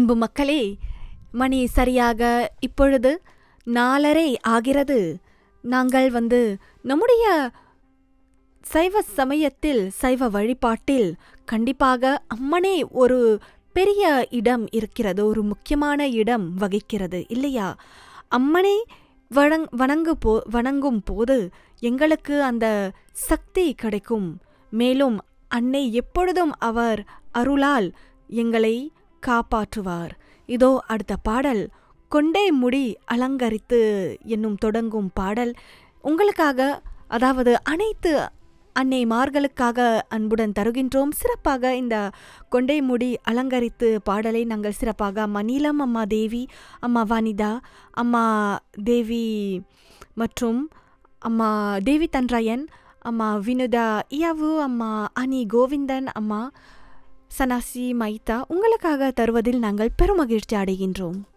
அன்பு மக்களே மணி சரியாக இப்பொழுது நாலரை ஆகிறது நாங்கள் வந்து நம்முடைய சைவ சமயத்தில் சைவ வழிபாட்டில் கண்டிப்பாக அம்மனே ஒரு பெரிய இடம் இருக்கிறது ஒரு முக்கியமான இடம் வகிக்கிறது இல்லையா அம்மனை வணங் வணங்கு போ வணங்கும் போது எங்களுக்கு அந்த சக்தி கிடைக்கும் மேலும் அன்னை எப்பொழுதும் அவர் அருளால் எங்களை காப்பாற்றுவார் இதோ அடுத்த பாடல் கொண்டே முடி அலங்கரித்து என்னும் தொடங்கும் பாடல் உங்களுக்காக அதாவது அனைத்து அன்னைமார்களுக்காக அன்புடன் தருகின்றோம் சிறப்பாக இந்த கொண்டை முடி அலங்கரித்து பாடலை நாங்கள் சிறப்பாக அம்மா நீலம் அம்மா தேவி அம்மா வனிதா அம்மா தேவி மற்றும் அம்மா தேவி தன்ராயன் அம்மா வினுதா இயாவு அம்மா அனி கோவிந்தன் அம்மா சனாசி மைதா உங்களுக்காக தருவதில் நாங்கள் பெருமகிழ்ச்சி அடைகின்றோம்